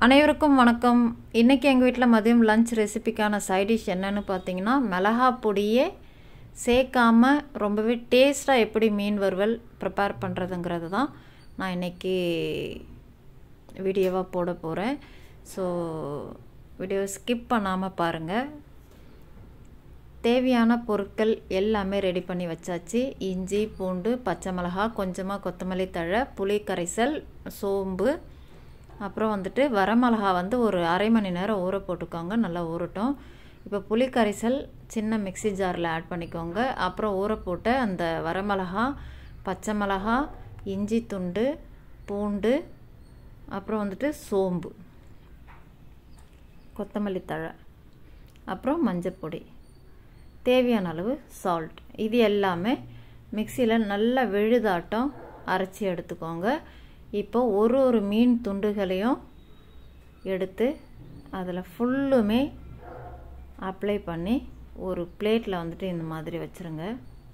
அனைவருக்கும் வணக்கம் இன்றைக்கி எங்கள் வீட்டில் மதியம் லஞ்ச் ரெசிபிக்கான சைடிஷ் என்னன்னு பார்த்தீங்கன்னா மிளகா பொடியே சேர்க்காம ரொம்பவே டேஸ்ட்டாக எப்படி மீன் வறுவல் ப்ரிப்பேர் பண்ணுறதுங்கிறது தான் நான் இன்றைக்கி வீடியோவாக போட போகிறேன் ஸோ வீடியோவை ஸ்கிப் பண்ணாமல் பாருங்கள் தேவையான பொருட்கள் எல்லாமே ரெடி பண்ணி வச்சாச்சு இஞ்சி பூண்டு பச்சை மிளகா கொஞ்சமாக கொத்தமல்லி தழை புளி கரைசல் சோம்பு அப்புறம் வந்துட்டு வரமிளகா வந்து ஒரு அரை மணி நேரம் ஊற போட்டுக்கோங்க நல்லா ஊறட்டும் இப்போ புளி கரைசல் சின்ன மிக்சி ஜாரில் ஆட் பண்ணிக்கோங்க அப்புறம் ஊற போட்ட அந்த வரமிளகா பச்சை மிளகா இஞ்சி துண்டு பூண்டு அப்புறம் வந்துட்டு சோம்பு கொத்தமல்லி தழை அப்புறம் மஞ்சப்பொடி தேவையான அளவு சால்ட் இது எல்லாமே மிக்சியில் நல்லா விழுதாட்டம் அரைச்சி எடுத்துக்கோங்க இப்போ ஒரு ஒரு மீன் துண்டுகளையும் எடுத்து அதில் ஃபுல்லுமே அப்ளை பண்ணி ஒரு பிளேட்டில் வந்துட்டு இந்த மாதிரி வச்சுருங்க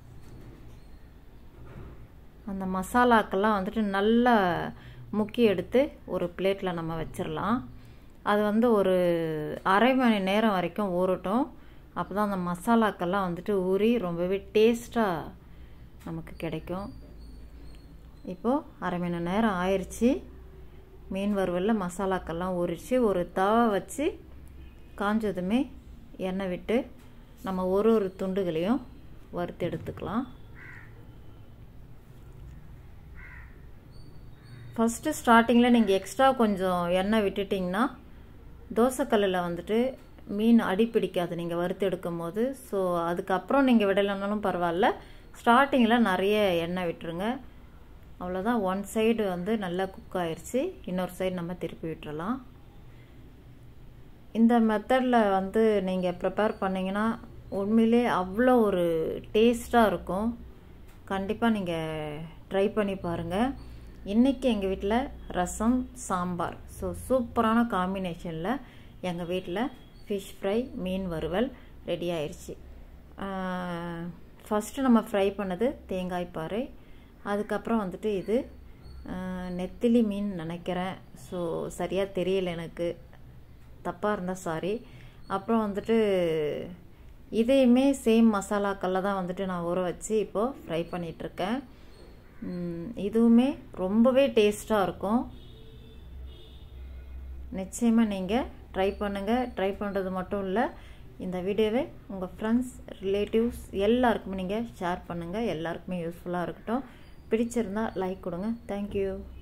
அந்த மசாலாக்கெல்லாம் வந்துட்டு நல்லா முக்கி எடுத்து ஒரு பிளேட்டில் நம்ம வச்சிடலாம் அது வந்து ஒரு அரை மணி நேரம் வரைக்கும் ஊறட்டும் அப்போ தான் அந்த மசாலாக்கெல்லாம் வந்துட்டு ஊறி ரொம்பவே டேஸ்ட்டாக நமக்கு கிடைக்கும் இப்போது அரை மணி நேரம் ஆயிடுச்சு மீன் வறுவலில் மசாலாக்கெல்லாம் ஊறிச்சு ஒரு தவா வச்சு காஞ்சதுமே எண்ணெய் விட்டு நம்ம ஒரு ஒரு துண்டுகளையும் வறுத்து எடுத்துக்கலாம் ஃபஸ்ட்டு ஸ்டார்டிங்கில் நீங்கள் எக்ஸ்ட்ரா கொஞ்சம் எண்ணெய் விட்டுட்டிங்கன்னா தோசைக்கல்லில் வந்துட்டு மீன் அடி பிடிக்காது நீங்கள் வறுத்து எடுக்கும் போது ஸோ அதுக்கப்புறம் நீங்கள் விடலைனாலும் பரவாயில்ல ஸ்டார்டிங்கில் நிறைய எண்ணெய் விட்டுருங்க அவ்வளோதான் ஒன் சைடு வந்து நல்லா குக் ஆயிடுச்சு இன்னொரு சைடு நம்ம திருப்பி விட்டுறலாம் இந்த மெத்தடில் வந்து நீங்கள் ப்ரிப்பேர் பண்ணிங்கன்னா உண்மையிலே அவ்வளோ ஒரு டேஸ்ட்டாக இருக்கும் கண்டிப்பாக நீங்கள் ட்ரை பண்ணி பாருங்கள் இன்றைக்கி எங்கள் வீட்டில் ரசம் சாம்பார் ஸோ சூப்பரான காம்பினேஷனில் எங்கள் வீட்டில் ஃபிஷ் ஃப்ரை மீன் வறுவல் ரெடி ஆயிடுச்சு ஃபஸ்ட்டு நம்ம ஃப்ரை பண்ணது தேங்காய் பாறை அதுக்கப்புறம் வந்துட்டு இது நெத்திலி மீன் நினைக்கிறேன் ஸோ சரியாக தெரியல எனக்கு தப்பாக இருந்தால் சாரி அப்புறம் வந்துட்டு இதையுமே சேம் மசாலாக்களில் தான் வந்துட்டு நான் ஊற வச்சு இப்போது ஃப்ரை பண்ணிகிட்ருக்கேன் இதுவுமே ரொம்பவே டேஸ்ட்டாக இருக்கும் நிச்சயமாக நீங்கள் ட்ரை பண்ணுங்கள் ட்ரை பண்ணுறது மட்டும் இல்லை இந்த வீடியோவை உங்கள் ஃப்ரெண்ட்ஸ் ரிலேட்டிவ்ஸ் எல்லாருக்குமே நீங்கள் ஷேர் பண்ணுங்கள் எல்லாருக்குமே யூஸ்ஃபுல்லாக இருக்கட்டும் பிடிச்சிருந்தால் லைக் கொடுங்க தேங்க்யூ